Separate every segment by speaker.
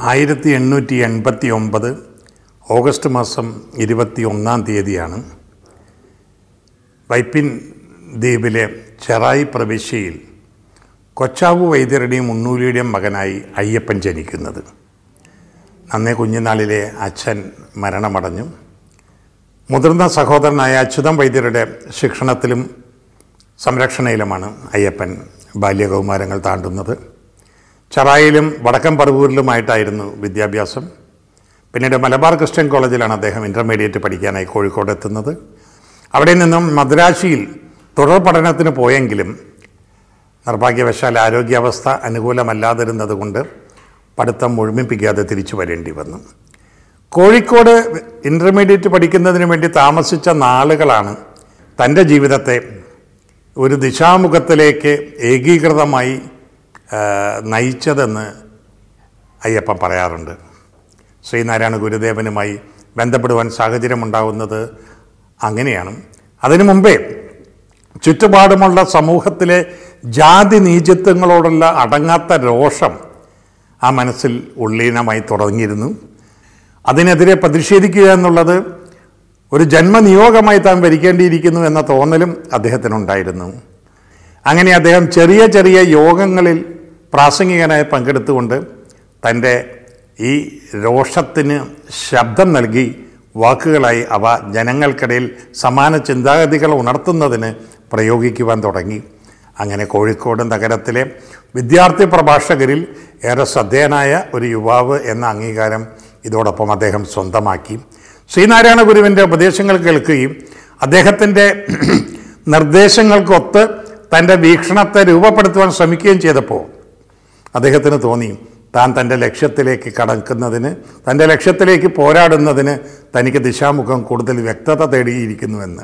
Speaker 1: ആയിരത്തി എണ്ണൂറ്റി എൺപത്തി ഒമ്പത് ഓഗസ്റ്റ് മാസം ഇരുപത്തി ഒന്നാം തീയതിയാണ് വൈപ്പിൻ ദ്വീപിലെ ചെറായി പ്രവിശ്യയിൽ കൊച്ചാവു വൈദ്യരുടെയും ഉണ്ണൂലിയുടെയും മകനായി അയ്യപ്പൻ ജനിക്കുന്നത് അന്നേ കുഞ്ഞുനാളിലെ അച്ഛൻ മരണമടഞ്ഞു മുതിർന്ന സഹോദരനായ അച്യുതം വൈദ്യരുടെ ശിക്ഷണത്തിലും സംരക്ഷണയിലുമാണ് അയ്യപ്പൻ ബാല്യകൗമാരങ്ങൾ താണ്ടുന്നത് ചെറായിലും വടക്കൻ പറവൂരിലുമായിട്ടായിരുന്നു വിദ്യാഭ്യാസം പിന്നീട് മലബാർ ക്രിസ്ത്യൻ കോളേജിലാണ് അദ്ദേഹം ഇൻ്റർമീഡിയറ്റ് പഠിക്കാനായി കോഴിക്കോട് എത്തുന്നത് അവിടെ നിന്നും മദ്രാശിയിൽ തുടർ പഠനത്തിന് പോയെങ്കിലും നിർഭാഗ്യവശാൽ ആരോഗ്യാവസ്ഥ അനുകൂലമല്ലാതിരുന്നത് കൊണ്ട് പഠിത്തം മുഴുമിപ്പിക്കാതെ തിരിച്ചു വരേണ്ടി വന്നു കോഴിക്കോട് ഇൻ്റർമീഡിയറ്റ് പഠിക്കുന്നതിന് വേണ്ടി താമസിച്ച നാളുകളാണ് തൻ്റെ ജീവിതത്തെ ഒരു ദിശാമുഖത്തിലേക്ക് ഏകീകൃതമായി ആ, നയിച്ചതെന്ന് അയ്യപ്പൻ പറയാറുണ്ട് ശ്രീനാരായണ ഗുരുദേവനുമായി ബന്ധപ്പെടുവാൻ സാഹചര്യമുണ്ടാകുന്നത് അങ്ങനെയാണ് അതിനു മുമ്പേ ചുറ്റുപാടുമുള്ള സമൂഹത്തിലെ ജാതി നീചത്വങ്ങളോടുള്ള അടങ്ങാത്ത രോഷം ആ മനസ്സിൽ ഉള്ളീനമായി തുടങ്ങിയിരുന്നു അതിനെതിരെ പ്രതിഷേധിക്കുക എന്നുള്ളത് ഒരു ജന്മനിയോഗമായി താൻ ഭരിക്കേണ്ടിയിരിക്കുന്നു എന്ന തോന്നലും അദ്ദേഹത്തിനുണ്ടായിരുന്നു അങ്ങനെ അദ്ദേഹം ചെറിയ ചെറിയ യോഗങ്ങളിൽ പ്രാസംഗികനായി പങ്കെടുത്തുകൊണ്ട് തൻ്റെ ഈ രോഷത്തിന് ശബ്ദം നൽകി വാക്കുകളായി അവ ജനങ്ങൾക്കിടയിൽ സമാന ചിന്താഗതികൾ ഉണർത്തുന്നതിന് പ്രയോഗിക്കുവാൻ തുടങ്ങി അങ്ങനെ കോഴിക്കോട് നഗരത്തിലെ വിദ്യാർത്ഥി പ്രഭാഷകരിൽ ഏറെ ശ്രദ്ധേയനായ ഒരു യുവാവ് എന്ന അംഗീകാരം ഇതോടൊപ്പം അദ്ദേഹം സ്വന്തമാക്കി ശ്രീനാരായണ ഗുരുവിൻ്റെ ഉപദേശങ്ങൾ കേൾക്കുകയും അദ്ദേഹത്തിൻ്റെ നിർദ്ദേശങ്ങൾക്കൊത്ത് തൻ്റെ വീക്ഷണത്തെ രൂപപ്പെടുത്തുവാൻ ശ്രമിക്കുകയും ചെയ്തപ്പോൾ അദ്ദേഹത്തിന് തോന്നി താൻ തൻ്റെ ലക്ഷ്യത്തിലേക്ക് കടക്കുന്നതിന് തൻ്റെ ലക്ഷ്യത്തിലേക്ക് പോരാടുന്നതിന് തനിക്ക് ദിശാമുഖം കൂടുതൽ വ്യക്തത തേടിയിരിക്കുന്നുവെന്ന്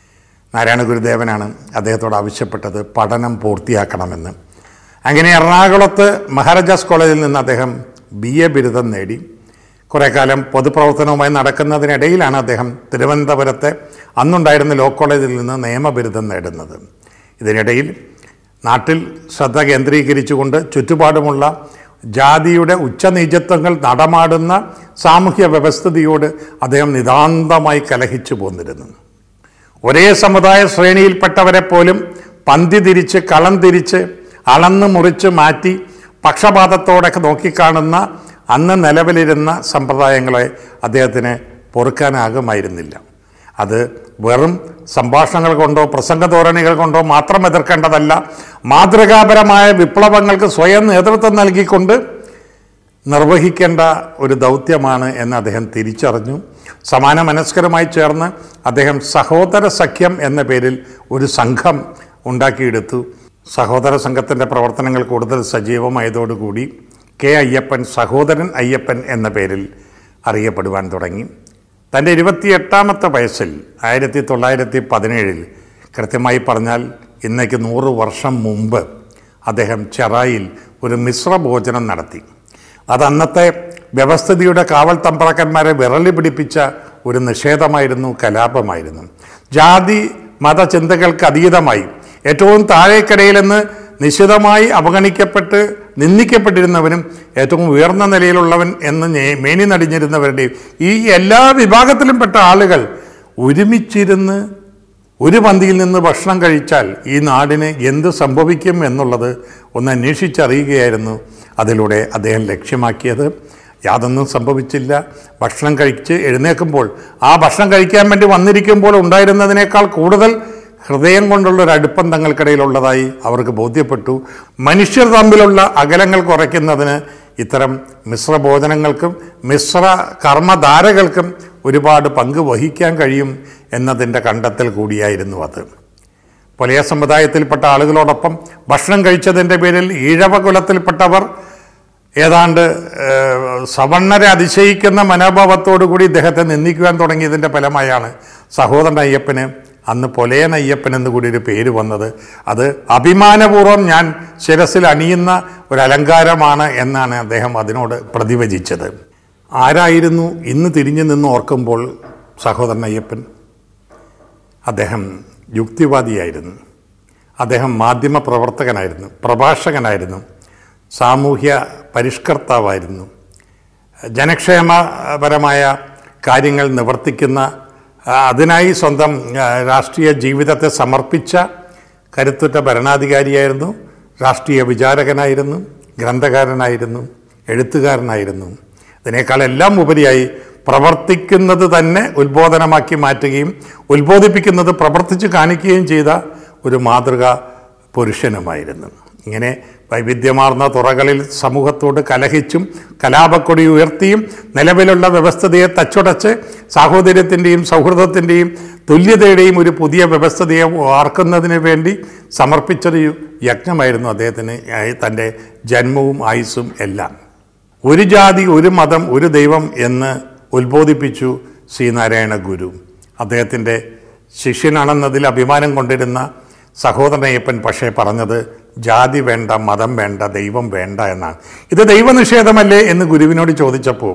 Speaker 1: നാരായണ ഗുരുദേവനാണ് അദ്ദേഹത്തോട് ആവശ്യപ്പെട്ടത് പഠനം പൂർത്തിയാക്കണമെന്ന് അങ്ങനെ എറണാകുളത്ത് മഹാരാജാസ് കോളേജിൽ നിന്ന് അദ്ദേഹം ബി എ ബിരുദം നേടി കുറേ കാലം പൊതുപ്രവർത്തനവുമായി നടക്കുന്നതിനിടയിലാണ് അദ്ദേഹം തിരുവനന്തപുരത്തെ അന്നുണ്ടായിരുന്ന ലോ കോളേജിൽ നിന്ന് നിയമബിരുദം നേടുന്നത് ഇതിനിടയിൽ നാട്ടിൽ ശ്രദ്ധ കേന്ദ്രീകരിച്ചുകൊണ്ട് ചുറ്റുപാടുമുള്ള ജാതിയുടെ ഉച്ചനീചത്വങ്ങൾ നടമാടുന്ന സാമൂഹ്യ വ്യവസ്ഥിതിയോട് അദ്ദേഹം നിതാന്തമായി കലഹിച്ചു പോന്നിരുന്നു ഒരേ സമുദായ ശ്രേണിയിൽപ്പെട്ടവരെ പോലും പന്തി തിരിച്ച് കളം തിരിച്ച് അളന്ന് മുറിച്ച് മാറ്റി പക്ഷപാതത്തോടെ നോക്കിക്കാണുന്ന അന്ന് നിലവിലിരുന്ന സമ്പ്രദായങ്ങളെ അദ്ദേഹത്തിന് പൊറുക്കാനാകുമായിരുന്നില്ല അത് വെറും സംഭാഷണങ്ങൾ കൊണ്ടോ പ്രസംഗ ധോരണികൾ കൊണ്ടോ മാത്രം എതിർക്കേണ്ടതല്ല മാതൃകാപരമായ വിപ്ലവങ്ങൾക്ക് സ്വയം നേതൃത്വം നൽകിക്കൊണ്ട് നിർവഹിക്കേണ്ട ഒരു ദൗത്യമാണ് എന്ന് അദ്ദേഹം തിരിച്ചറിഞ്ഞു സമാന മനസ്കരമായി ചേർന്ന് അദ്ദേഹം സഹോദര സഖ്യം എന്ന പേരിൽ ഒരു സംഘം ഉണ്ടാക്കിയെടുത്തു സഹോദര സംഘത്തിൻ്റെ പ്രവർത്തനങ്ങൾ കൂടുതൽ സജീവമായതോടുകൂടി കെ അയ്യപ്പൻ സഹോദരൻ അയ്യപ്പൻ എന്ന പേരിൽ അറിയപ്പെടുവാൻ തുടങ്ങി തൻ്റെ ഇരുപത്തിയെട്ടാമത്തെ വയസ്സിൽ ആയിരത്തി തൊള്ളായിരത്തി പതിനേഴിൽ കൃത്യമായി പറഞ്ഞാൽ ഇന്നേക്ക് നൂറ് വർഷം മുമ്പ് അദ്ദേഹം ചെറായിൽ ഒരു മിശ്ര ഭോജനം നടത്തി അത് അന്നത്തെ വ്യവസ്ഥിതിയുടെ കാവൽ തമ്പ്രാക്കന്മാരെ വിരളി പിടിപ്പിച്ച ഒരു നിഷേധമായിരുന്നു കലാപമായിരുന്നു ജാതി മതചിന്തകൾക്ക് അതീതമായി ഏറ്റവും താഴേക്കിടയിലെന്ന് നിശിതമായി അവഗണിക്കപ്പെട്ട് നിന്ദിക്കപ്പെട്ടിരുന്നവനും ഏറ്റവും ഉയർന്ന നിലയിലുള്ളവൻ എന്ന് ഞേ- മേനി നടിഞ്ഞിരുന്നവരുടെയും ഈ എല്ലാ വിഭാഗത്തിലും പെട്ട ആളുകൾ ഒരുമിച്ചിരുന്ന് ഒരു പന്തിയിൽ നിന്ന് ഭക്ഷണം കഴിച്ചാൽ ഈ നാടിന് എന്ത് സംഭവിക്കും എന്നുള്ളത് ഒന്ന് അന്വേഷിച്ചറിയുകയായിരുന്നു അതിലൂടെ അദ്ദേഹം ലക്ഷ്യമാക്കിയത് യാതൊന്നും സംഭവിച്ചില്ല ഭക്ഷണം കഴിച്ച് എഴുന്നേൽക്കുമ്പോൾ ആ ഭക്ഷണം കഴിക്കാൻ വേണ്ടി വന്നിരിക്കുമ്പോൾ ഉണ്ടായിരുന്നതിനേക്കാൾ കൂടുതൽ ഹൃദയം കൊണ്ടുള്ള ഒരു അടുപ്പം തങ്ങൾക്കിടയിലുള്ളതായി അവർക്ക് ബോധ്യപ്പെട്ടു മനുഷ്യർ തമ്മിലുള്ള അകലങ്ങൾ കുറയ്ക്കുന്നതിന് ഇത്തരം മിശ്ര ഭോജനങ്ങൾക്കും മിശ്ര കർമ്മധാരകൾക്കും ഒരുപാട് പങ്ക് വഹിക്കാൻ കഴിയും എന്നതിൻ്റെ കണ്ടെത്തൽ കൂടിയായിരുന്നു അത് പുലയ സമുദായത്തിൽപ്പെട്ട ആളുകളോടൊപ്പം ഭക്ഷണം കഴിച്ചതിൻ്റെ പേരിൽ ഈഴവ കുലത്തിൽപ്പെട്ടവർ ഏതാണ്ട് ഏഹ്, സവർണരെ അതിശയിക്കുന്ന മനോഭാവത്തോടു കൂടി ഇദ്ദേഹത്തെ നിന്ദിക്കുവാൻ തുടങ്ങിയതിൻ്റെ ഫലമായാണ് സഹോദരൻ അയ്യപ്പന് അന്ന് പൊലയൻ അയ്യപ്പൻ എന്ന് കൂടി ഒരു പേര് വന്നത് അത് അഭിമാനപൂർവ്വം ഞാൻ ശിരസിൽ അണിയുന്ന ഒരു അലങ്കാരമാണ് എന്നാണ് അദ്ദേഹം അതിനോട് പ്രതിവചിച്ചത് ആരായിരുന്നു ഇന്ന് തിരിഞ്ഞു നിന്ന് ഓർക്കുമ്പോൾ സഹോദരൻ അയ്യപ്പൻ അദ്ദേഹം യുക്തിവാദിയായിരുന്നു അദ്ദേഹം മാധ്യമ പ്രവർത്തകനായിരുന്നു പ്രഭാഷകനായിരുന്നു സാമൂഹ്യ പരിഷ്കർത്താവായിരുന്നു ജനക്ഷേമപരമായ കാര്യങ്ങൾ നിവർത്തിക്കുന്ന ആ, അതിനായി സ്വന്തം ആ, രാഷ്ട്രീയ ജീവിതത്തെ സമർപ്പിച്ച കരുത്തുറ്റ ഭരണാധികാരിയായിരുന്നു രാഷ്ട്രീയ വിചാരകനായിരുന്നു ഗ്രന്ഥകാരനായിരുന്നു എഴുത്തുകാരനായിരുന്നു ഇതിനേക്കാളെല്ലാം ഉപരിയായി പ്രവർത്തിക്കുന്നത് തന്നെ ഉത്ബോധനമാക്കി മാറ്റുകയും ഉത്ബോധിപ്പിക്കുന്നത് പ്രവർത്തിച്ച് കാണിക്കുകയും ചെയ്ത ഒരു മാതൃക പുരുഷനുമായിരുന്നു ഇങ്ങനെ വൈവിധ്യമാർന്ന തുറകളിൽ സമൂഹത്തോട് കലഹിച്ചും കലാപക്കൊടി ഉയർത്തിയും നിലവിലുള്ള വ്യവസ്ഥതയെ തച്ചുടച്ച് സാഹോദര്യത്തിൻ്റെയും സൗഹൃദത്തിൻ്റെയും തുല്യതയുടെയും ഒരു പുതിയ വ്യവസ്ഥതയെ വാർക്കുന്നതിന് വേണ്ടി സമർപ്പിച്ചൊരു യജ്ഞമായിരുന്നു അദ്ദേഹത്തിന് തൻ്റെ ജന്മവും ആയുസ്സും എല്ലാം ഒരു ജാതി ഒരു മതം ഒരു ദൈവം എന്ന് ഉത്ബോധിപ്പിച്ചു ശ്രീനാരായണ ഗുരു അദ്ദേഹത്തിൻ്റെ ശിഷ്യനാണെന്നതിൽ അഭിമാനം കൊണ്ടിരുന്ന സഹോദരനയ്യപ്പൻ പക്ഷേ പറഞ്ഞത് ജാതി വേണ്ട മതം വേണ്ട ദൈവം വേണ്ട എന്നാണ് ഇത് ദൈവനിഷേധമല്ലേ എന്ന് ഗുരുവിനോട് ചോദിച്ചപ്പോൾ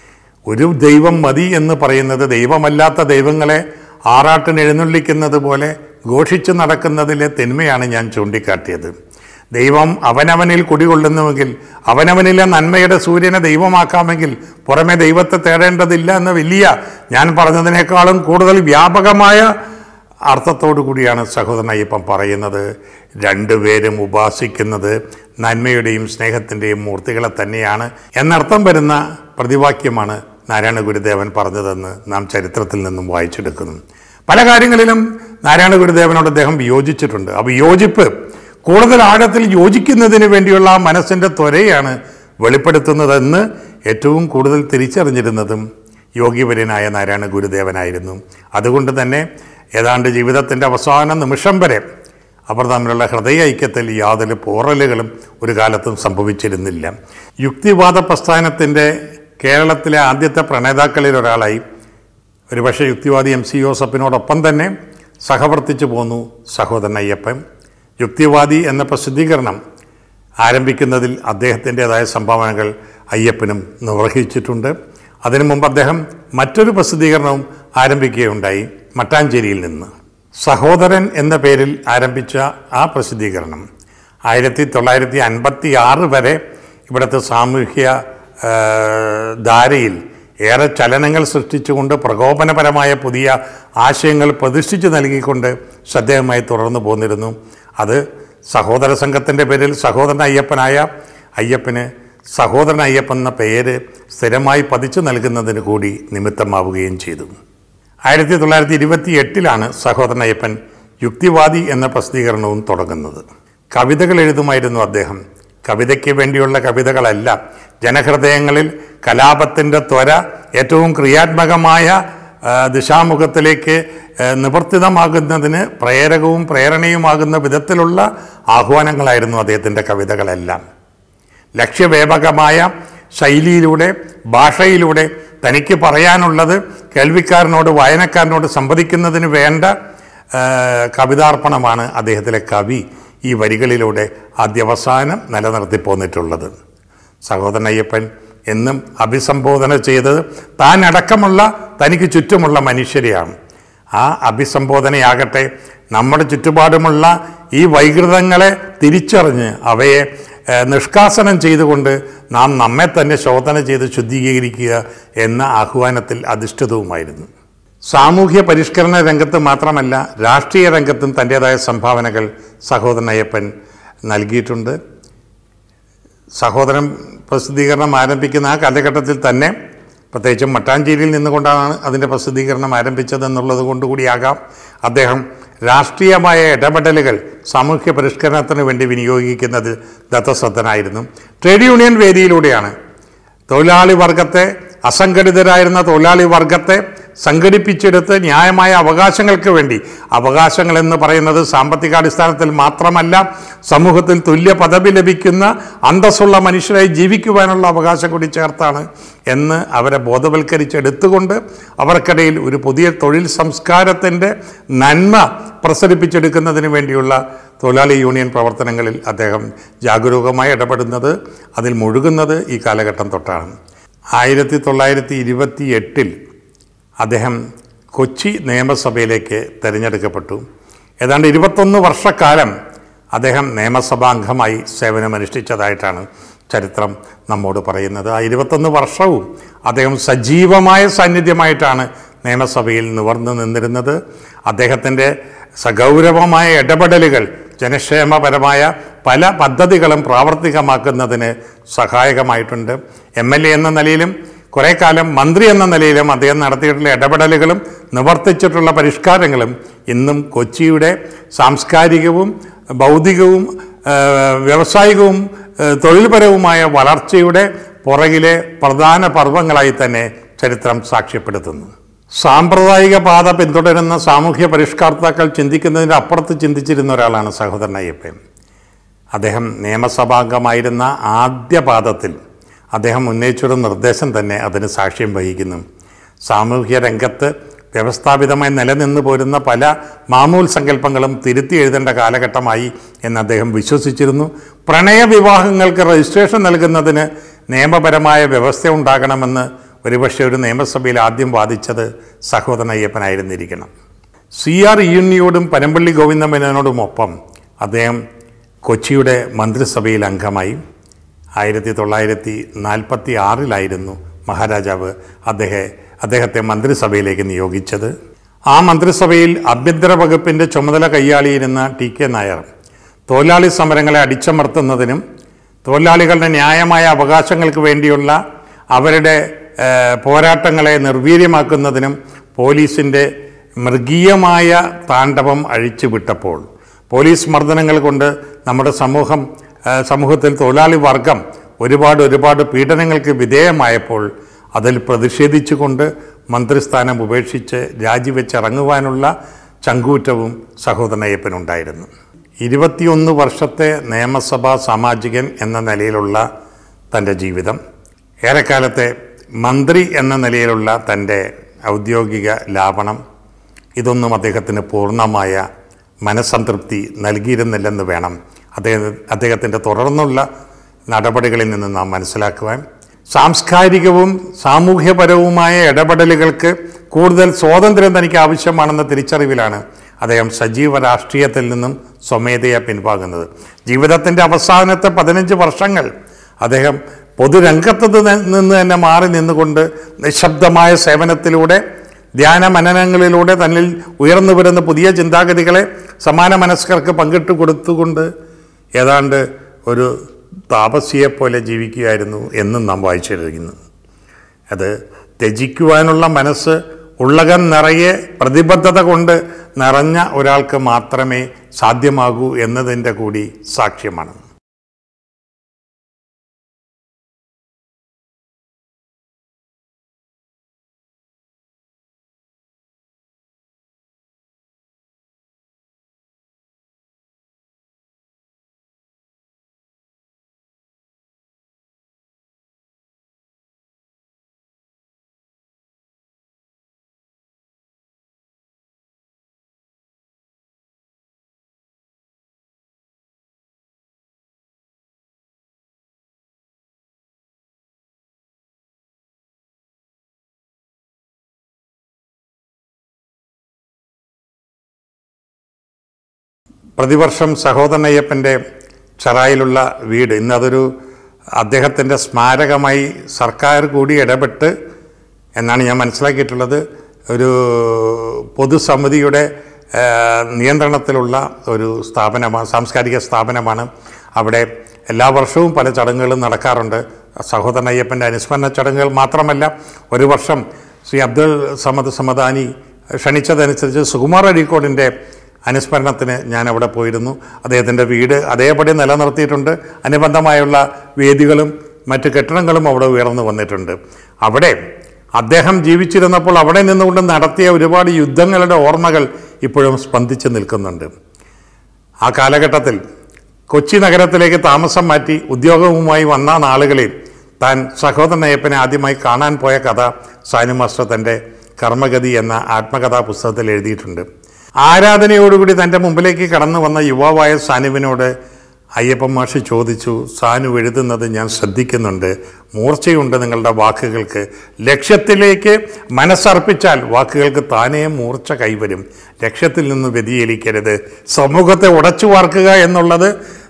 Speaker 1: ഒരു ദൈവം മതി എന്ന് പറയുന്നത് ദൈവമല്ലാത്ത ദൈവങ്ങളെ ആറാട്ടിന് എഴുന്നള്ളിക്കുന്നത് പോലെ ഘോഷിച്ചു നടക്കുന്നതിലെ തിന്മയാണ് ഞാൻ ചൂണ്ടിക്കാട്ടിയത് ദൈവം അവനവനിൽ കുടികൊള്ളുന്നുവെങ്കിൽ അവനവനിലെ നന്മയുടെ സൂര്യനെ ദൈവമാക്കാമെങ്കിൽ പുറമെ ദൈവത്തെ തേടേണ്ടതില്ല എന്ന വലിയ ഞാൻ പറഞ്ഞതിനേക്കാളും കൂടുതൽ വ്യാപകമായ അർത്ഥത്തോടു കൂടിയാണ് സഹോദരൻ അയ്യപ്പൻ പറയുന്നത് രണ്ടുപേരും ഉപാസിക്കുന്നത് നന്മയുടെയും സ്നേഹത്തിൻ്റെയും മൂർത്തികളെ തന്നെയാണ് എന്നർത്ഥം വരുന്ന പ്രതിവാക്യമാണ് നാരായണ ഗുരുദേവൻ പറഞ്ഞതെന്ന് നാം ചരിത്രത്തിൽ നിന്നും വായിച്ചെടുക്കുന്നു പല കാര്യങ്ങളിലും നാരായണ ഗുരുദേവനോട് അദ്ദേഹം വിയോജിച്ചിട്ടുണ്ട് ആ വിയോജിപ്പ് കൂടുതൽ ആഴത്തിൽ യോജിക്കുന്നതിന് വേണ്ടിയുള്ള ആ മനസ്സിൻ്റെ ത്വരയാണ് വെളിപ്പെടുത്തുന്നതെന്ന് ഏറ്റവും കൂടുതൽ തിരിച്ചറിഞ്ഞിരുന്നതും യോഗിവര്യനായ നാരായണ ഗുരുദേവനായിരുന്നു അതുകൊണ്ട് തന്നെ ഏതാണ്ട് ജീവിതത്തിൻ്റെ അവസാന നിമിഷം വരെ അവർ തമ്മിലുള്ള ഹൃദയ ഐക്യത്തിൽ യാതൊരു പോറലുകളും ഒരു കാലത്തും സംഭവിച്ചിരുന്നില്ല യുക്തിവാദ പ്രസ്ഥാനത്തിൻ്റെ കേരളത്തിലെ ആദ്യത്തെ പ്രണേതാക്കളിൽ ഒരാളായി ഒരുപക്ഷെ യുക്തിവാദി എം സി യോസഫിനോടൊപ്പം തന്നെ സഹവർത്തിച്ചു പോന്നു സഹോദരൻ അയ്യപ്പൻ യുക്തിവാദി എന്ന പ്രസിദ്ധീകരണം ആരംഭിക്കുന്നതിൽ അദ്ദേഹത്തിൻ്റെതായ സംഭാവനകൾ അയ്യപ്പനും നിർവഹിച്ചിട്ടുണ്ട് അതിനു മുമ്പ് അദ്ദേഹം മറ്റൊരു പ്രസിദ്ധീകരണവും ആരംഭിക്കുകയുണ്ടായി മട്ടാഞ്ചേരിയിൽ നിന്ന് സഹോദരൻ എന്ന പേരിൽ ആരംഭിച്ച ആ പ്രസിദ്ധീകരണം ആയിരത്തി തൊള്ളായിരത്തി അൻപത്തി ആറ് വരെ ഇവിടുത്തെ സാമൂഹ്യ ആ, ധാരയിൽ ഏറെ ചലനങ്ങൾ സൃഷ്ടിച്ചുകൊണ്ട് പ്രകോപനപരമായ പുതിയ ആശയങ്ങൾ പ്രതിഷ്ഠിച്ചു നൽകിക്കൊണ്ട് ശ്രദ്ധേയമായി തുടർന്നു പോന്നിരുന്നു അത് സഹോദര സംഘത്തിൻ്റെ പേരിൽ സഹോദരൻ അയ്യപ്പനായ അയ്യപ്പന് സഹോദരൻ അയ്യപ്പൻ എന്ന പേര് സ്ഥിരമായി പതിച്ചു നൽകുന്നതിന് കൂടി നിമിത്തമാവുകയും ചെയ്തു ആയിരത്തി തൊള്ളായിരത്തി ഇരുപത്തി എട്ടിലാണ് സഹോദരൻ അയ്യപ്പൻ യുക്തിവാദി എന്ന പ്രസിദ്ധീകരണവും തുടങ്ങുന്നത് കവിതകൾ എഴുതുമായിരുന്നു അദ്ദേഹം കവിതയ്ക്ക് വേണ്ടിയുള്ള കവിതകളല്ല ജനഹൃദയങ്ങളിൽ കലാപത്തിൻ്റെ ത്വര ഏറ്റവും ക്രിയാത്മകമായ ആ, ദിശാമുഖത്തിലേക്ക് ആ, നിവർത്തിതമാകുന്നതിന് പ്രേരകവും പ്രേരണയുമാകുന്ന വിധത്തിലുള്ള ആഹ്വാനങ്ങളായിരുന്നു അദ്ദേഹത്തിൻ്റെ കവിതകളെല്ലാം ലക്ഷ്യവേപകമായ ശൈലിയിലൂടെ ഭാഷയിലൂടെ തനിക്ക് പറയാനുള്ളത് കേൾവിക്കാരനോട് വായനക്കാരനോട് സംവദിക്കുന്നതിന് വേണ്ട ആ, കവിതാർപ്പണമാണ് അദ്ദേഹത്തിലെ കവി ഈ വരികളിലൂടെ ആദ്യവസാനം നിലനിർത്തി പോന്നിട്ടുള്ളത് സഹോദരൻ അയ്യപ്പൻ എന്നും അഭിസംബോധന ചെയ്തത് താൻ അടക്കമുള്ള തനിക്ക് ചുറ്റുമുള്ള മനുഷ്യരെയാണ് ആ അഭിസംബോധനയാകട്ടെ നമ്മുടെ ചുറ്റുപാടുമുള്ള ഈ വൈകൃതങ്ങളെ തിരിച്ചറിഞ്ഞ് അവയെ ഏഹ്, നിഷ്കാസനം ചെയ്തുകൊണ്ട് നാം നമ്മെ തന്നെ ശോധന ചെയ്ത് ശുദ്ധീകരിക്കുക എന്ന ആഹ്വാനത്തിൽ അധിഷ്ഠിതവുമായിരുന്നു സാമൂഹ്യ പരിഷ്കരണ രംഗത്ത് മാത്രമല്ല രാഷ്ട്രീയ രംഗത്തും തൻ്റേതായ സംഭാവനകൾ സഹോദരൻ അയ്യപ്പൻ നൽകിയിട്ടുണ്ട് സഹോദരൻ പ്രസിദ്ധീകരണം ആരംഭിക്കുന്ന ആ കാലഘട്ടത്തിൽ തന്നെ പ്രത്യേകിച്ചും മട്ടാഞ്ചേരിയിൽ നിന്നുകൊണ്ടാണ് അതിൻ്റെ പ്രസിദ്ധീകരണം ആരംഭിച്ചതെന്നുള്ളത് കൊണ്ടുകൂടിയാകാം അദ്ദേഹം രാഷ്ട്രീയമായ ഇടപെടലുകൾ സാമൂഹ്യ പരിഷ്കരണത്തിന് വേണ്ടി വിനിയോഗിക്കുന്നതിൽ ദത്തശ്രദ്ധനായിരുന്നു ട്രേഡ് യൂണിയൻ വേദിയിലൂടെയാണ് തൊഴിലാളി വർഗത്തെ അസംഘടിതരായിരുന്ന തൊഴിലാളി വർഗത്തെ സംഘടിപ്പിച്ചെടുത്ത് ന്യായമായ അവകാശങ്ങൾക്ക് വേണ്ടി അവകാശങ്ങൾ എന്ന് പറയുന്നത് സാമ്പത്തികാടിസ്ഥാനത്തിൽ മാത്രമല്ല സമൂഹത്തിൽ തുല്യ പദവി ലഭിക്കുന്ന അന്തസ്സുള്ള മനുഷ്യരായി ജീവിക്കുവാനുള്ള അവകാശം കൂടി ചേർത്താണ് എന്ന് അവരെ ബോധവൽക്കരിച്ചെടുത്തുകൊണ്ട് അവർക്കിടയിൽ ഒരു പുതിയ തൊഴിൽ സംസ്കാരത്തിൻ്റെ നന്മ പ്രസരിപ്പിച്ചെടുക്കുന്നതിന് വേണ്ടിയുള്ള തൊഴിലാളി യൂണിയൻ പ്രവർത്തനങ്ങളിൽ അദ്ദേഹം ജാഗരൂകമായി ഇടപെടുന്നത് അതിൽ മുഴുകുന്നത് ഈ കാലഘട്ടം തൊട്ടാണ് ആയിരത്തി തൊള്ളായിരത്തി ഇരുപത്തി എട്ടിൽ അദ്ദേഹം കൊച്ചി നിയമസഭയിലേക്ക് തിരഞ്ഞെടുക്കപ്പെട്ടു ഏതാണ്ട് ഇരുപത്തൊന്ന് വർഷക്കാലം അദ്ദേഹം നിയമസഭാംഗമായി സേവനമനുഷ്ഠിച്ചതായിട്ടാണ് ചരിത്രം നമ്മോട് പറയുന്നത് ആ ഇരുപത്തൊന്ന് വർഷവും അദ്ദേഹം സജീവമായ സാന്നിധ്യമായിട്ടാണ് നിയമസഭയിൽ നിവർന്നു നിന്നിരുന്നത് അദ്ദേഹത്തിൻ്റെ സഗൗരവമായ ഇടപെടലുകൾ ജനക്ഷേമപരമായ പല പദ്ധതികളും പ്രാവർത്തികമാക്കുന്നതിന് സഹായകമായിട്ടുണ്ട് എം എൽ എ എന്ന നിലയിലും കുറേ കാലം മന്ത്രി എന്ന നിലയിലും അദ്ദേഹം നടത്തിയിട്ടുള്ള ഇടപെടലുകളും നിവർത്തിച്ചിട്ടുള്ള പരിഷ്കാരങ്ങളും ഇന്നും കൊച്ചിയുടെ സാംസ്കാരികവും ബൗദ്ധികവും ആ, വ്യാവസായികവും ആ, തൊഴിൽപരവുമായ വളർച്ചയുടെ പുറകിലെ പ്രധാന പർവ്വങ്ങളായി തന്നെ ചരിത്രം സാക്ഷ്യപ്പെടുത്തുന്നു സാമ്പ്രദായിക പാത പിന്തുടരുന്ന സാമൂഹ്യ പരിഷ്കർത്താക്കൾ ചിന്തിക്കുന്നതിൻ്റെ അപ്പുറത്ത് ചിന്തിച്ചിരുന്ന ഒരാളാണ് സഹോദരൻ അയ്യപ്പൻ അദ്ദേഹം നിയമസഭാംഗമായിരുന്ന ആദ്യ പാദത്തിൽ അദ്ദേഹം ഉന്നയിച്ചൊരു നിർദ്ദേശം തന്നെ അതിന് സാക്ഷ്യം വഹിക്കുന്നു സാമൂഹ്യ രംഗത്ത് വ്യവസ്ഥാപിതമായി നിലനിന്ന് പോരുന്ന പല മാമൂൽ സങ്കല്പങ്ങളും തിരുത്തി എഴുതേണ്ട കാലഘട്ടമായി എന്ന് അദ്ദേഹം വിശ്വസിച്ചിരുന്നു പ്രണയവിവാഹങ്ങൾക്ക് രജിസ്ട്രേഷൻ നൽകുന്നതിന് നിയമപരമായ വ്യവസ്ഥ ഉണ്ടാകണമെന്ന് ഒരുപക്ഷെ ഒരു നിയമസഭയിൽ ആദ്യം വാദിച്ചത് സഹോദരൻ അയ്യപ്പനായിരുന്നിരിക്കണം സി ആർ യൂണിയോടും പനമ്പള്ളി ഗോവിന്ദമേനോടുമൊപ്പം അദ്ദേഹം കൊച്ചിയുടെ മന്ത്രിസഭയിൽ അംഗമായി ആയിരത്തി തൊള്ളായിരത്തി നാൽപ്പത്തി ആറിലായിരുന്നു മഹാരാജാവ് അദ്ദേഹം അദ്ദേഹത്തെ മന്ത്രിസഭയിലേക്ക് നിയോഗിച്ചത് ആ മന്ത്രിസഭയിൽ ആഭ്യന്തര വകുപ്പിൻ്റെ ചുമതല കൈയാളിയിരുന്ന ടി കെ നായർ തൊഴിലാളി സമരങ്ങളെ അടിച്ചമർത്തുന്നതിനും തൊഴിലാളികളുടെ ന്യായമായ അവകാശങ്ങൾക്ക് വേണ്ടിയുള്ള അവരുടെ ഏഹ്, പോരാട്ടങ്ങളെ നിർവീര്യമാക്കുന്നതിനും പോലീസിൻ്റെ മൃഗീയമായ താണ്ഡവം അഴിച്ചുവിട്ടപ്പോൾ പോലീസ് മർദ്ദനങ്ങൾ കൊണ്ട് നമ്മുടെ സമൂഹം ഏഹ്, സമൂഹത്തിൽ തൊഴിലാളി വർഗം ഒരുപാട് ഒരുപാട് പീഡനങ്ങൾക്ക് വിധേയമായപ്പോൾ അതിൽ പ്രതിഷേധിച്ചുകൊണ്ട് മന്ത്രിസ്ഥാനം ഉപേക്ഷിച്ച് രാജിവെച്ചിറങ്ങുവാനുള്ള ചങ്കൂറ്റവും സഹോദരനയ്യപ്പനുണ്ടായിരുന്നു ഇരുപത്തിയൊന്ന് വർഷത്തെ നിയമസഭാ സാമാജികൻ എന്ന നിലയിലുള്ള തൻ്റെ ജീവിതം ഏറെക്കാലത്തെ മന്ത്രി എന്ന നിലയിലുള്ള തൻ്റെ ഔദ്യോഗിക ലാവണം ഇതൊന്നും അദ്ദേഹത്തിന് പൂർണ്ണമായ മനസ്സംതൃപ്തി നൽകിയിരുന്നില്ലെന്ന് വേണം അദ്ദേഹം അദ്ദേഹത്തിൻ്റെ തുടർന്നുള്ള നടപടികളിൽ നിന്ന് നാം മനസ്സിലാക്കുവാൻ സാംസ്കാരികവും സാമൂഹ്യപരവുമായ ഇടപെടലുകൾക്ക് കൂടുതൽ സ്വാതന്ത്ര്യം തനിക്ക് ആവശ്യമാണെന്ന തിരിച്ചറിവിലാണ് അദ്ദേഹം സജീവ രാഷ്ട്രീയത്തിൽ നിന്നും സ്വമേധയാ പിൻവാങ്ങുന്നത് ജീവിതത്തിൻ്റെ അവസാനത്തെ പതിനഞ്ച് വർഷങ്ങൾ അദ്ദേഹം പൊതുരംഗത്ത് നി- നിന്ന് തന്നെ മാറി നിന്നുകൊണ്ട് നിശബ്ദമായ സേവനത്തിലൂടെ ധ്യാന മനനങ്ങളിലൂടെ തന്നിൽ ഉയർന്നു വരുന്ന പുതിയ ചിന്താഗതികളെ സമാന മനസ്കർക്ക് പങ്കിട്ട് കൊടുത്തുകൊണ്ട് ഏതാണ്ട് ഒരു താപസിയെപ്പോലെ ജീവിക്കുകയായിരുന്നു എന്നും നാം വായിച്ചെഴുതുന്നു അത് ത്യജിക്കുവാനുള്ള മനസ്സ് ഉള്ളകം നിറയെ പ്രതിബദ്ധത കൊണ്ട് നിറഞ്ഞ ഒരാൾക്ക് മാത്രമേ സാധ്യമാകൂ എന്നതിൻ്റെ കൂടി സാക്ഷ്യമാണ് പ്രതിവർഷം സഹോദരനയ്യപ്പൻ്റെ ചെറായിലുള്ള വീട് ഇന്നതൊരു അദ്ദേഹത്തിൻ്റെ സ്മാരകമായി സർക്കാർ കൂടി ഇടപെട്ട് എന്നാണ് ഞാൻ മനസ്സിലാക്കിയിട്ടുള്ളത് ഒരു പൊതുസമിതിയുടെ ആ, നിയന്ത്രണത്തിലുള്ള ഒരു സ്ഥാപനമാണ് സാംസ്കാരിക സ്ഥാപനമാണ് അവിടെ എല്ലാ വർഷവും പല ചടങ്ങുകളും നടക്കാറുണ്ട് സഹോദരൻ അയ്യപ്പൻ്റെ അനുസ്മരണ ചടങ്ങുകൾ മാത്രമല്ല ഒരു വർഷം ശ്രീ അബ്ദുൾ സമദ് സമദാനി ക്ഷണിച്ചതനുസരിച്ച് സുകുമാർ അഴീക്കോടിൻ്റെ അനുസ്മരണത്തിന് ഞാൻ അവിടെ പോയിരുന്നു അദ്ദേഹത്തിൻ്റെ വീട് അതേപടി നിലനിർത്തിയിട്ടുണ്ട് അനുബന്ധമായുള്ള വേദികളും മറ്റ് കെട്ടിടങ്ങളും അവിടെ ഉയർന്നു വന്നിട്ടുണ്ട് അവിടെ അദ്ദേഹം ജീവിച്ചിരുന്നപ്പോൾ അവിടെ നിന്നുകൊണ്ട് നടത്തിയ ഒരുപാട് യുദ്ധങ്ങളുടെ ഓർമ്മകൾ ഇപ്പോഴും സ്പന്ദിച്ച് നിൽക്കുന്നുണ്ട് ആ കാലഘട്ടത്തിൽ കൊച്ചി നഗരത്തിലേക്ക് താമസം മാറ്റി ഉദ്യോഗവുമായി വന്ന നാളുകളിൽ താൻ സഹോദരനയ്യപ്പനെ ആദ്യമായി കാണാൻ പോയ കഥ സാനു മാസ്റ്റർ തൻ്റെ കർമ്മഗതി എന്ന ആത്മകഥാ പുസ്തകത്തിൽ എഴുതിയിട്ടുണ്ട് ആരാധനയോടുകൂടി തൻ്റെ മുമ്പിലേക്ക് കടന്നു വന്ന യുവാവായ സാനുവിനോട് അയ്യപ്പൻ മാഷി ചോദിച്ചു സാനു എഴുതുന്നത് ഞാൻ ശ്രദ്ധിക്കുന്നുണ്ട് മൂർച്ചയുണ്ട് നിങ്ങളുടെ വാക്കുകൾക്ക് ലക്ഷ്യത്തിലേക്ക് മനസ്സർപ്പിച്ചാൽ വാക്കുകൾക്ക് താനേ മൂർച്ച കൈവരും ലക്ഷ്യത്തിൽ നിന്ന് വ്യതിചലിക്കരുത് സമൂഹത്തെ ഉടച്ചു വാർക്കുക എന്നുള്ളത്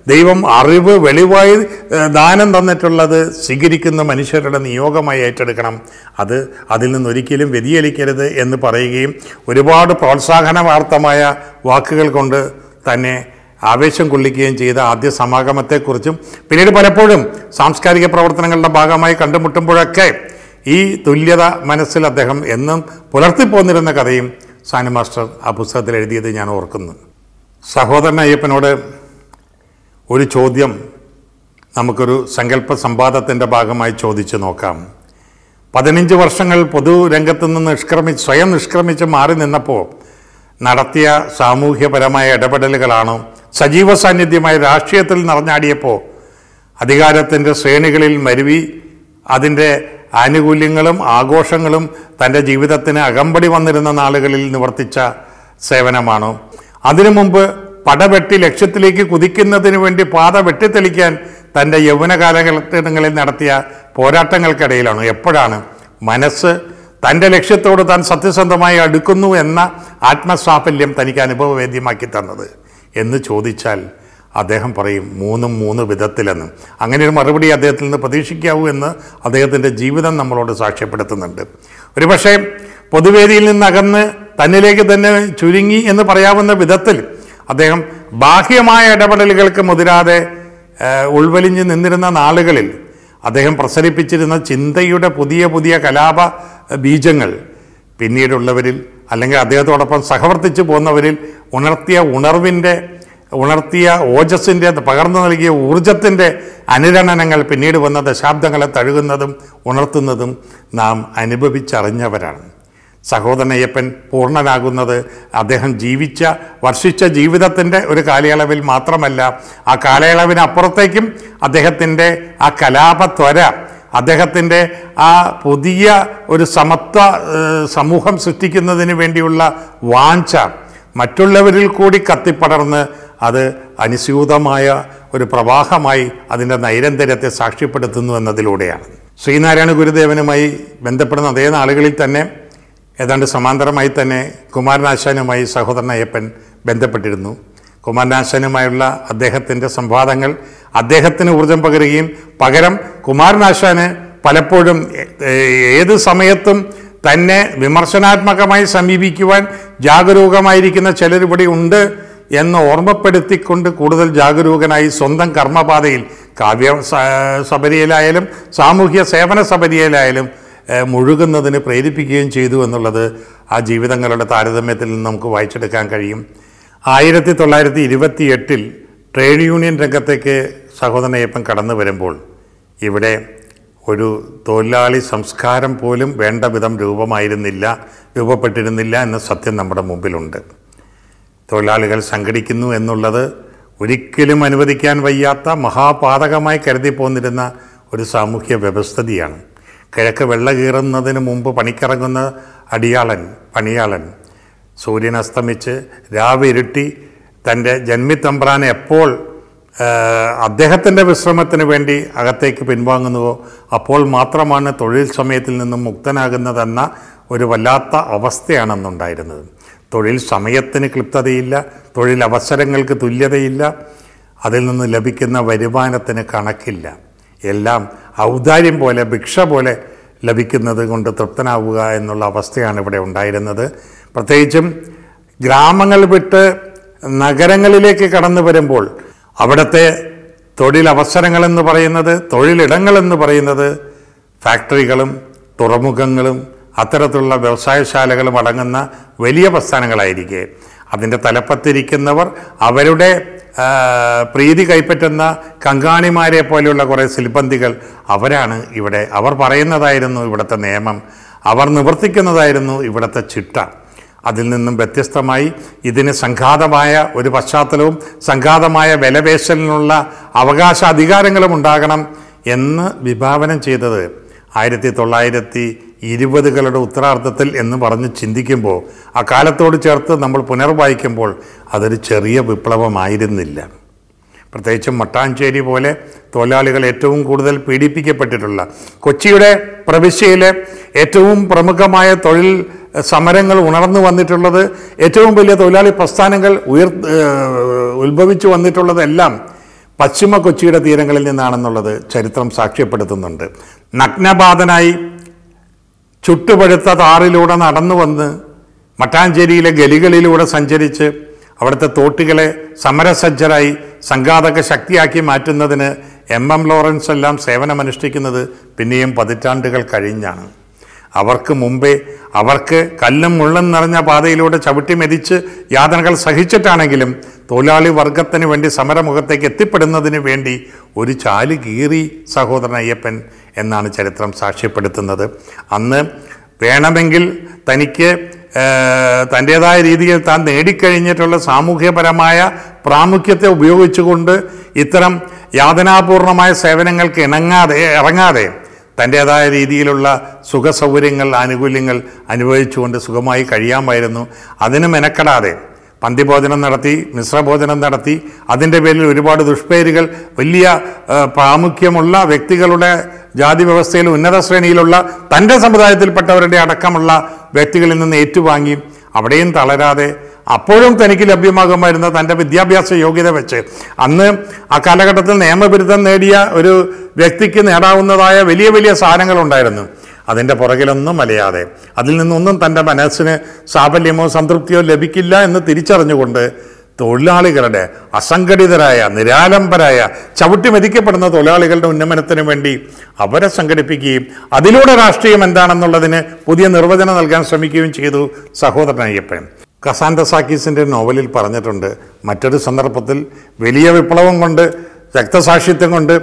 Speaker 1: ദൈവം അറിവ് വെളിവായി ഏഹ്, ദാനം തന്നിട്ടുള്ളത് സ്വീകരിക്കുന്ന മനുഷ്യരുടെ നിയോഗമായി ഏറ്റെടുക്കണം അത് അതിൽ നിന്നൊരിക്കലും വ്യതിചലിക്കരുത് എന്ന് പറയുകയും ഒരുപാട് പ്രോത്സാഹനാർത്ഥമായ വാക്കുകൾ കൊണ്ട് തന്നെ ആവേശം കൊള്ളിക്കുകയും ചെയ്ത ആദ്യ സമാഗമത്തെക്കുറിച്ചും പിന്നീട് പലപ്പോഴും സാംസ്കാരിക പ്രവർത്തനങ്ങളുടെ ഭാഗമായി കണ്ടുമുട്ടുമ്പോഴൊക്കെ ഈ തുല്യത മനസ്സിൽ അദ്ദേഹം എന്നും പുലർത്തിപ്പോന്നിരുന്ന കഥയും സാനു മാസ്റ്റർ ആ പുസ്തകത്തിൽ എഴുതിയത് ഞാൻ ഓർക്കുന്നു സഹോദരൻ അയ്യപ്പനോട് ഒരു ചോദ്യം നമുക്കൊരു സങ്കല്പ സംവാദത്തിൻ്റെ ഭാഗമായി ചോദിച്ചു നോക്കാം പതിനഞ്ച് വർഷങ്ങൾ പൊതുരംഗത്തു നിന്ന് നിഷ്ക്രമിച്ച് സ്വയം നിഷ്ക്രമിച്ച് മാറി നിന്നപ്പോൾ നടത്തിയ സാമൂഹ്യപരമായ ഇടപെടലുകളാണോ സജീവ സാന്നിധ്യമായ രാഷ്ട്രീയത്തിൽ നിറഞ്ഞാടിയപ്പോൾ അധികാരത്തിൻ്റെ ശ്രേണികളിൽ മരുവി അതിൻ്റെ ആനുകൂല്യങ്ങളും ആഘോഷങ്ങളും തൻ്റെ ജീവിതത്തിന് അകമ്പടി വന്നിരുന്ന നാളുകളിൽ നിവർത്തിച്ച സേവനമാണോ അതിനു മുമ്പ് പടവെട്ടി ലക്ഷ്യത്തിലേക്ക് കുതിക്കുന്നതിന് വേണ്ടി പാത വെട്ടിത്തെളിക്കാൻ തൻ്റെ യൗവന കാലഘട്ടങ്ങളിൽ നടത്തിയ പോരാട്ടങ്ങൾക്കിടയിലാണ് എപ്പോഴാണ് മനസ്സ് തൻ്റെ ലക്ഷ്യത്തോട് താൻ സത്യസന്ധമായി അടുക്കുന്നു എന്ന ആത്മസാഫല്യം തനിക്ക് അനുഭവവേദ്യമാക്കി തന്നത് എന്ന് ചോദിച്ചാൽ അദ്ദേഹം പറയും മൂന്നും മൂന്ന് വിധത്തിലെന്ന് അങ്ങനെ ഒരു മറുപടി അദ്ദേഹത്തിൽ നിന്ന് പ്രതീക്ഷിക്കാവൂ എന്ന് അദ്ദേഹത്തിൻ്റെ ജീവിതം നമ്മളോട് സാക്ഷ്യപ്പെടുത്തുന്നുണ്ട് ഒരുപക്ഷെ പൊതുവേദിയിൽ നിന്നകന്ന് തന്നിലേക്ക് തന്നെ ചുരുങ്ങി എന്ന് പറയാവുന്ന വിധത്തിൽ അദ്ദേഹം ബാഹ്യമായ ഇടപെടലുകൾക്ക് മുതിരാതെ ഏഹ്, ഉൾവലിഞ്ഞ് നിന്നിരുന്ന നാളുകളിൽ അദ്ദേഹം പ്രസരിപ്പിച്ചിരുന്ന ചിന്തയുടെ പുതിയ പുതിയ കലാപ ബീജങ്ങൾ പിന്നീടുള്ളവരിൽ അല്ലെങ്കിൽ അദ്ദേഹത്തോടൊപ്പം സഹവർത്തിച്ചു പോകുന്നവരിൽ ഉണർത്തിയ ഉണർവിൻ്റെ ഉണർത്തിയ ഓജസ്സിൻ്റെ പകർന്നു നൽകിയ ഊർജത്തിൻ്റെ അനുരണനങ്ങൾ പിന്നീട് വന്ന ദശാബ്ദങ്ങളെ തഴുകുന്നതും ഉണർത്തുന്നതും നാം അനുഭവിച്ചറിഞ്ഞവരാണ് സഹോദരൻ അയ്യപ്പൻ പൂർണ്ണനാകുന്നത് അദ്ദേഹം ജീവിച്ച വർഷിച്ച ജീവിതത്തിൻ്റെ ഒരു കാലയളവിൽ മാത്രമല്ല ആ കാലയളവിനപ്പുറത്തേക്കും അദ്ദേഹത്തിൻ്റെ ആ കലാപത്വര അദ്ദേഹത്തിൻ്റെ ആ പുതിയ ഒരു സമത്വ ഏഹ്, സമൂഹം സൃഷ്ടിക്കുന്നതിന് വേണ്ടിയുള്ള വാഞ്ച മറ്റുള്ളവരിൽ കൂടി കത്തിപ്പടർന്ന് അത് അനുസ്യൂതമായ ഒരു പ്രവാഹമായി അതിൻ്റെ നൈരന്തര്യത്തെ സാക്ഷ്യപ്പെടുത്തുന്നു എന്നതിലൂടെയാണ് ശ്രീനാരായണ ഗുരുദേവനുമായി ബന്ധപ്പെടുന്ന അതേ നാളുകളിൽ തന്നെ ഏതാണ്ട് സമാന്തരമായി തന്നെ കുമാരനാശാനുമായി സഹോദരൻ അയ്യപ്പൻ ബന്ധപ്പെട്ടിരുന്നു കുമാരനാശാനുമായുള്ള അദ്ദേഹത്തിൻ്റെ സംവാദങ്ങൾ അദ്ദേഹത്തിന് ഊർജം പകരുകയും പകരം കുമാരനാശാന് പലപ്പോഴും ഏ- ഏത് സമയത്തും തന്നെ വിമർശനാത്മകമായി സമീപിക്കുവാൻ ജാഗരൂകമായിരിക്കുന്ന ചിലരിവിടെ ഉണ്ട് എന്ന് ഓർമ്മപ്പെടുത്തിക്കൊണ്ട് കൂടുതൽ ജാഗരൂകനായി സ്വന്തം കർമ്മപാതയിൽ കാവ്യ സ- സബരിയിലായാലും സാമൂഹ്യ സേവന സബരിയിലായാലും ഏഹ്, മുഴുകുന്നതിന് പ്രേരിപ്പിക്കുകയും ചെയ്തു എന്നുള്ളത് ആ ജീവിതങ്ങളുടെ താരതമ്യത്തിൽ നിന്ന് നമുക്ക് വായിച്ചെടുക്കാൻ കഴിയും ആയിരത്തി തൊള്ളായിരത്തി ഇരുപത്തി എട്ടിൽ ട്രേഡ് യൂണിയൻ രംഗത്തേക്ക് സഹോദരനയ്യപ്പൻ കടന്നു വരുമ്പോൾ ഇവിടെ ഒരു തൊഴിലാളി സംസ്കാരം പോലും വേണ്ട വിധം രൂപമായിരുന്നില്ല രൂപപ്പെട്ടിരുന്നില്ല എന്ന സത്യം നമ്മുടെ മുമ്പിലുണ്ട് തൊഴിലാളികൾ സംഘടിക്കുന്നു എന്നുള്ളത് ഒരിക്കലും അനുവദിക്കാൻ വയ്യാത്ത മഹാപാതകമായി കരുതി പോന്നിരുന്ന ഒരു സാമൂഹ്യ വ്യവസ്ഥിതിയാണ് കിഴക്ക് വെള്ള കീറുന്നതിന് മുമ്പ് പണിക്കിറങ്ങുന്ന അടിയാളൻ പണിയാളൻ സൂര്യൻ അസ്തമിച്ച് രാവിരുട്ടി തൻ്റെ ജന്മിത്തമ്പ്രാനെ എപ്പോൾ അദ്ദേഹത്തിൻ്റെ വിശ്രമത്തിന് വേണ്ടി അകത്തേക്ക് പിൻവാങ്ങുന്നുവോ അപ്പോൾ മാത്രമാണ് തൊഴിൽ സമയത്തിൽ നിന്നും മുക്തനാകുന്നതെന്ന ഒരു വല്ലാത്ത അവസ്ഥയാണെന്നുണ്ടായിരുന്നത് തൊഴിൽ സമയത്തിന് ക്ലിപ്തതയില്ല തൊഴിൽ അവസരങ്ങൾക്ക് തുല്യതയില്ല അതിൽ നിന്ന് ലഭിക്കുന്ന വരുമാനത്തിന് കണക്കില്ല എല്ലാം ഔദാര്യം പോലെ ഭിക്ഷ പോലെ ലഭിക്കുന്നത് കൊണ്ട് തൃപ്തനാവുക എന്നുള്ള അവസ്ഥയാണ് ഇവിടെ ഉണ്ടായിരുന്നത് പ്രത്യേകിച്ചും ഗ്രാമങ്ങൾ വിട്ട് നഗരങ്ങളിലേക്ക് കടന്നു വരുമ്പോൾ അവിടുത്തെ തൊഴിലവസരങ്ങളെന്ന് പറയുന്നത് തൊഴിലിടങ്ങളെന്ന് പറയുന്നത് ഫാക്ടറികളും തുറമുഖങ്ങളും അത്തരത്തിലുള്ള വ്യവസായശാലകളും അടങ്ങുന്ന വലിയ പ്രസ്ഥാനങ്ങളായിരിക്കെ അതിൻ്റെ തലപ്പത്തിരിക്കുന്നവർ അവരുടെ ആ, പ്രീതി കൈപ്പറ്റുന്ന കങ്കാണിമാരെ പോലെയുള്ള കുറേ സിൽബന്തികൾ അവരാണ് ഇവിടെ അവർ പറയുന്നതായിരുന്നു ഇവിടുത്തെ നിയമം അവർ നിവർത്തിക്കുന്നതായിരുന്നു ഇവിടുത്തെ ചിട്ട അതിൽ നിന്നും വ്യത്യസ്തമായി ഇതിന് സംഘാതമായ ഒരു പശ്ചാത്തലവും സംഘാതമായ വിലപേശലിനുള്ള അവകാശ അധികാരങ്ങളും ഉണ്ടാകണം എന്ന് വിഭാവനം ചെയ്തത് ആയിരത്തി തൊള്ളായിരത്തി ഇരുപതുകളുടെ ഉത്തരാർത്ഥത്തിൽ എന്ന് പറഞ്ഞ് ചിന്തിക്കുമ്പോൾ ആ കാലത്തോട് ചേർത്ത് നമ്മൾ പുനർവായിക്കുമ്പോൾ അതൊരു ചെറിയ വിപ്ലവമായിരുന്നില്ല പ്രത്യേകിച്ചും മട്ടാഞ്ചേരി പോലെ തൊഴിലാളികൾ ഏറ്റവും കൂടുതൽ പീഡിപ്പിക്കപ്പെട്ടിട്ടുള്ള കൊച്ചിയുടെ പ്രവിശ്യയിലെ ഏറ്റവും പ്രമുഖമായ തൊഴിൽ സമരങ്ങൾ ഉണർന്നു വന്നിട്ടുള്ളത് ഏറ്റവും വലിയ തൊഴിലാളി പ്രസ്ഥാനങ്ങൾ ഉയർ ഏഹ് ഉത്ഭവിച്ചു വന്നിട്ടുള്ളതെല്ലാം പശ്ചിമ കൊച്ചിയുടെ തീരങ്ങളിൽ നിന്നാണെന്നുള്ളത് ചരിത്രം സാക്ഷ്യപ്പെടുത്തുന്നുണ്ട് നഗ്നപാതനായി ചുട്ടുപഴുത്ത താറിലൂടെ നടന്നു വന്ന് മട്ടാഞ്ചേരിയിലെ ഗലികളിലൂടെ സഞ്ചരിച്ച് അവിടുത്തെ തോട്ടികളെ സമരസജ്ജരായി സംഘാതക ശക്തിയാക്കി മാറ്റുന്നതിന് എം എം ലോറൻസ് എല്ലാം സേവനമനുഷ്ഠിക്കുന്നത് പിന്നെയും പതിറ്റാണ്ടുകൾ കഴിഞ്ഞാണ് അവർക്ക് മുമ്പേ അവർക്ക് കല്ലും മുള്ളും നിറഞ്ഞ പാതയിലൂടെ ചവിട്ടി മെതിച്ച് യാതനകൾ സഹിച്ചിട്ടാണെങ്കിലും തൊഴിലാളി വർഗത്തിന് വേണ്ടി സമരമുഖത്തേക്ക് എത്തിപ്പെടുന്നതിന് വേണ്ടി ഒരു ചാല് കീറി സഹോദരൻ അയ്യപ്പൻ എന്നാണ് ചരിത്രം സാക്ഷ്യപ്പെടുത്തുന്നത് അന്ന് വേണമെങ്കിൽ തനിക്ക് ഏഹ്, തൻ്റേതായ രീതിയിൽ താൻ നേടിക്കഴിഞ്ഞിട്ടുള്ള സാമൂഹ്യപരമായ പ്രാമുഖ്യത്തെ ഉപയോഗിച്ചുകൊണ്ട് ഇത്തരം യാതനാപൂർണമായ സേവനങ്ങൾക്ക് ഇണങ്ങാതെ ഇറങ്ങാതെ തൻ്റേതായ രീതിയിലുള്ള സുഖ സൗകര്യങ്ങൾ ആനുകൂല്യങ്ങൾ അനുഭവിച്ചുകൊണ്ട് സുഖമായി കഴിയാമായിരുന്നു അതിന് മെനക്കെടാതെ പന്തിഭോജനം നടത്തി മിശ്രഭോജനം നടത്തി അതിൻ്റെ പേരിൽ ഒരുപാട് ദുഷ്പേരുകൾ വലിയ ആ, പ്രാമുഖ്യമുള്ള വ്യക്തികളുടെ ജാതി വ്യവസ്ഥയിൽ ഉന്നത ശ്രേണിയിലുള്ള തൻ്റെ സമുദായത്തിൽപ്പെട്ടവരുടെ അടക്കമുള്ള വ്യക്തികളിൽ നിന്ന് ഏറ്റുവാങ്ങി അവിടെയും തളരാതെ അപ്പോഴും തനിക്ക് ലഭ്യമാകുമായിരുന്ന തൻ്റെ വിദ്യാഭ്യാസ യോഗ്യത വെച്ച് അന്ന് ആ കാലഘട്ടത്തിൽ നിയമബിരുദം നേടിയ ഒരു വ്യക്തിക്ക് നേടാവുന്നതായ വലിയ വലിയ സാധനങ്ങളുണ്ടായിരുന്നു അതിൻ്റെ പുറകിലൊന്നും അലയാതെ അതിൽ നിന്നൊന്നും തൻ്റെ മനസ്സിന് സാഫല്യമോ സംതൃപ്തിയോ ലഭിക്കില്ല എന്ന് തിരിച്ചറിഞ്ഞുകൊണ്ട് തൊഴിലാളികളുടെ അസംഘടിതരായ നിരാലംബരായ ചവിട്ടി മെതിക്കപ്പെടുന്ന തൊഴിലാളികളുടെ ഉന്നമനത്തിന് വേണ്ടി അവരെ സംഘടിപ്പിക്കുകയും അതിലൂടെ രാഷ്ട്രീയം എന്താണെന്നുള്ളതിന് പുതിയ നിർവചനം നൽകാൻ ശ്രമിക്കുകയും ചെയ്തു സഹോദരൻ അയ്യപ്പൻ കസാൻഡ സാക്കീസിൻ്റെ നോവലിൽ പറഞ്ഞിട്ടുണ്ട് മറ്റൊരു സന്ദർഭത്തിൽ വലിയ വിപ്ലവം കൊണ്ട് രക്തസാക്ഷിത്വം കൊണ്ട്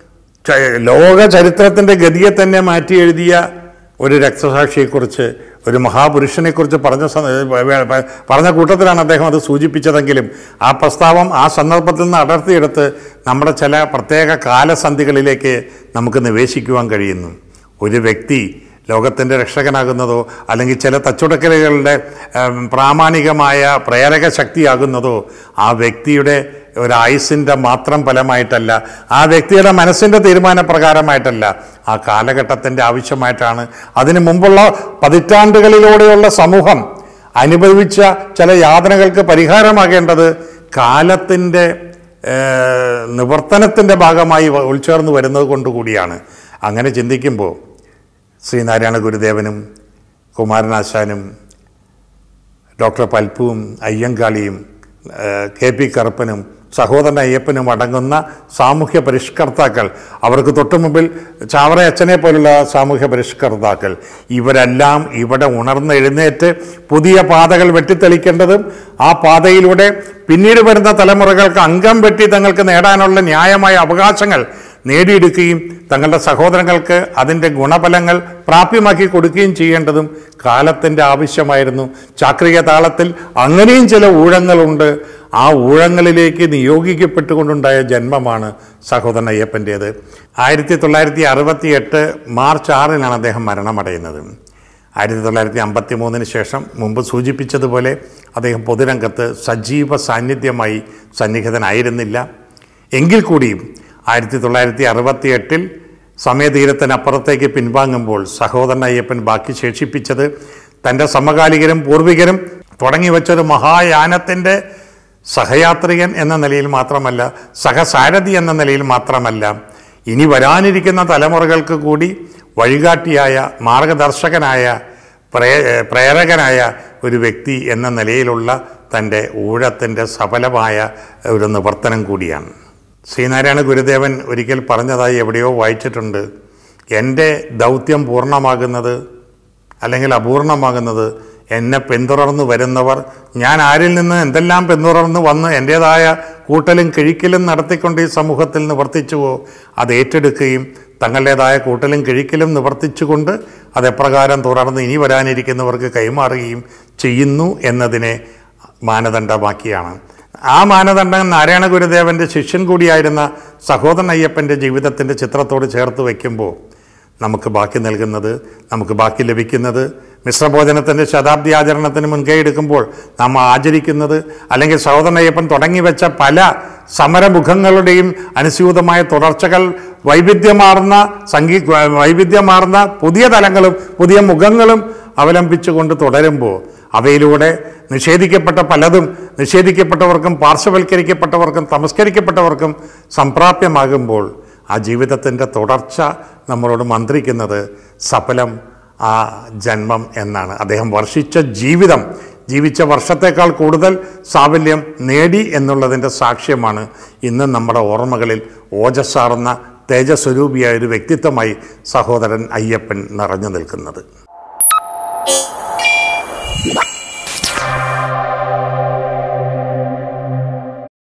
Speaker 1: ച- ലോക ചരിത്രത്തിൻ്റെ ഗതിയെ തന്നെ മാറ്റി എഴുതിയ ഒരു രക്തസാക്ഷിയെക്കുറിച്ച് ഒരു മഹാപുരുഷനെക്കുറിച്ച് പറഞ്ഞ സ- വ- വ- പറഞ്ഞ കൂട്ടത്തിലാണ് അദ്ദേഹം അത് സൂചിപ്പിച്ചതെങ്കിലും ആ പ്രസ്താവം ആ സന്ദർഭത്തിൽ നിന്ന് അടർത്തിയെടുത്ത് നമ്മുടെ ചില പ്രത്യേക കാലസന്ധികളിലേക്ക് നമുക്ക് നിവേശിക്കുവാൻ കഴിയുന്നു ഒരു വ്യക്തി ലോകത്തിൻ്റെ രക്ഷകനാകുന്നതോ അല്ലെങ്കിൽ ചില തച്ചുടക്കലുകളുടെ ഉം, പ്രാമാണികമായ പ്രേരക ശക്തിയാകുന്നതോ ആ വ്യക്തിയുടെ ഒരു ആയുസിൻ്റെ മാത്രം ഫലമായിട്ടല്ല ആ വ്യക്തിയുടെ മനസ്സിൻ്റെ തീരുമാനപ്രകാരമായിട്ടല്ല ആ കാലഘട്ടത്തിൻ്റെ ആവശ്യമായിട്ടാണ് അതിനു മുമ്പുള്ള പതിറ്റാണ്ടുകളിലൂടെയുള്ള സമൂഹം അനുഭവിച്ച ചില യാതനകൾക്ക് പരിഹാരമാകേണ്ടത് കാലത്തിൻ്റെ ഏഹ്, നിവർത്തനത്തിൻ്റെ ഭാഗമായി വ- ഉൾച്ചേർന്ന് വരുന്നത് കൊണ്ടുകൂടിയാണ് അങ്ങനെ ചിന്തിക്കുമ്പോൾ ശ്രീനാരായണ ഗുരുദേവനും കുമാരനാശാനും ഡോക്ടർ പൽപ്പുവും അയ്യങ്കാളിയും ഏഹ്, കെ പി കറുപ്പനും സഹോദരൻ അയ്യപ്പനും അടങ്ങുന്ന സാമൂഹ്യ പരിഷ്കർത്താക്കൾ അവർക്ക് തൊട്ടു മുമ്പിൽ ചാവറ അച്ഛനെ പോലുള്ള സാമൂഹ്യ പരിഷ്കർത്താക്കൾ ഇവരെല്ലാം ഇവിടെ ഉണർന്നെഴുന്നേറ്റ് പുതിയ പാതകൾ വെട്ടിത്തെളിക്കേണ്ടതും ആ പാതയിലൂടെ പിന്നീട് വരുന്ന തലമുറകൾക്ക് അംഗം വെട്ടി തങ്ങൾക്ക് നേടാനുള്ള ന്യായമായ അവകാശങ്ങൾ നേടിയെടുക്കുകയും തങ്ങളുടെ സഹോദരങ്ങൾക്ക് അതിൻ്റെ ഗുണഫലങ്ങൾ പ്രാപ്യമാക്കി കൊടുക്കുകയും ചെയ്യേണ്ടതും കാലത്തിൻ്റെ ആവശ്യമായിരുന്നു ചാക്രിക താളത്തിൽ അങ്ങനെയും ചില ഊഴങ്ങളുണ്ട് ആ ഊഴങ്ങളിലേക്ക് നിയോഗിക്കപ്പെട്ടുകൊണ്ടുണ്ടായ ജന്മമാണ് സഹോദരൻ അയ്യപ്പൻ്റേത് ആയിരത്തി തൊള്ളായിരത്തി അറുപത്തി എട്ട് മാർച്ച് ആറിനാണ് അദ്ദേഹം മരണമടയുന്നത് ആയിരത്തി തൊള്ളായിരത്തി അമ്പത്തി മൂന്നിന് ശേഷം മുമ്പ് സൂചിപ്പിച്ചതുപോലെ അദ്ദേഹം പൊതുരംഗത്ത് സജീവ സാന്നിധ്യമായി സന്നിഹിതനായിരുന്നില്ല എങ്കിൽ കൂടിയും ആയിരത്തി തൊള്ളായിരത്തി അറുപത്തി എട്ടിൽ സമയതീരത്തിനപ്പുറത്തേക്ക് പിൻവാങ്ങുമ്പോൾ സഹോദരൻ അയ്യപ്പൻ ബാക്കി ശേഷിപ്പിച്ചത് തൻ്റെ സമകാലികരും പൂർവികരും തുടങ്ങി വെച്ചൊരു മഹായാനത്തിൻ്റെ സഹയാത്രികൻ എന്ന നിലയിൽ മാത്രമല്ല സഹസാരഥി എന്ന നിലയിൽ മാത്രമല്ല ഇനി വരാനിരിക്കുന്ന തലമുറകൾക്ക് കൂടി വഴികാട്ടിയായ മാർഗദർശകനായ പ്രേ പ്രേരകനായ ഒരു വ്യക്തി എന്ന നിലയിലുള്ള തൻ്റെ ഊഴത്തിൻ്റെ സഫലമായ ഒരു നിവർത്തനം കൂടിയാണ് ശ്രീനാരായണ ഗുരുദേവൻ ഒരിക്കൽ പറഞ്ഞതായി എവിടെയോ വായിച്ചിട്ടുണ്ട് എൻ്റെ ദൗത്യം പൂർണ്ണമാകുന്നത് അല്ലെങ്കിൽ അപൂർണമാകുന്നത് എന്നെ പിന്തുടർന്ന് വരുന്നവർ ഞാൻ ആരിൽ നിന്ന് എന്തെല്ലാം പിന്തുടർന്ന് വന്ന് എൻ്റേതായ കൂട്ടലും കിഴിക്കലും നടത്തിക്കൊണ്ട് ഈ സമൂഹത്തിൽ നിവർത്തിച്ചുവോ അത് ഏറ്റെടുക്കുകയും തങ്ങളുടേതായ കൂട്ടലും കിഴിക്കലും നിവർത്തിച്ചുകൊണ്ട് അതെപ്രകാരം തുടർന്ന് ഇനി വരാനിരിക്കുന്നവർക്ക് കൈമാറുകയും ചെയ്യുന്നു എന്നതിനെ മാനദണ്ഡമാക്കിയാണ് ആ മാനദണ്ഡം നാരായണ ഗുരുദേവൻ്റെ ശിഷ്യൻ കൂടിയായിരുന്ന സഹോദരൻ അയ്യപ്പൻ്റെ ജീവിതത്തിൻ്റെ ചിത്രത്തോട് ചേർത്ത് വയ്ക്കുമ്പോൾ നമുക്ക് ബാക്കി നൽകുന്നത് നമുക്ക് ബാക്കി ലഭിക്കുന്നത് മിശ്രഭോജനത്തിൻ്റെ ശതാബ്ദി ആചരണത്തിന് മുൻകൈ എടുക്കുമ്പോൾ നാം ആചരിക്കുന്നത് അല്ലെങ്കിൽ സഹോദരൻ അയ്യപ്പൻ തുടങ്ങി വെച്ച പല സമരമുഖങ്ങളുടെയും അനുസ്യൂതമായ തുടർച്ചകൾ വൈവിധ്യമാർന്ന സംഗീ വൈവിധ്യമാർന്ന പുതിയ തലങ്ങളും പുതിയ മുഖങ്ങളും അവലംബിച്ചുകൊണ്ട് തുടരുമ്പോൾ അവയിലൂടെ നിഷേധിക്കപ്പെട്ട പലതും നിഷേധിക്കപ്പെട്ടവർക്കും പാർശ്വവൽക്കരിക്കപ്പെട്ടവർക്കും തമസ്കരിക്കപ്പെട്ടവർക്കും സംപ്രാപ്യമാകുമ്പോൾ ആ ജീവിതത്തിൻ്റെ തുടർച്ച നമ്മളോട് മന്ത്രിക്കുന്നത് സഫലം ആ ജന്മം എന്നാണ് അദ്ദേഹം വർഷിച്ച ജീവിതം ജീവിച്ച വർഷത്തേക്കാൾ കൂടുതൽ സാഫല്യം നേടി എന്നുള്ളതിൻ്റെ സാക്ഷ്യമാണ് ഇന്ന് നമ്മുടെ ഓർമ്മകളിൽ ഓജസ്സാർന്ന തേജസ്വരൂപിയായ ഒരു വ്യക്തിത്വമായി സഹോദരൻ അയ്യപ്പൻ നിറഞ്ഞു നിൽക്കുന്നത്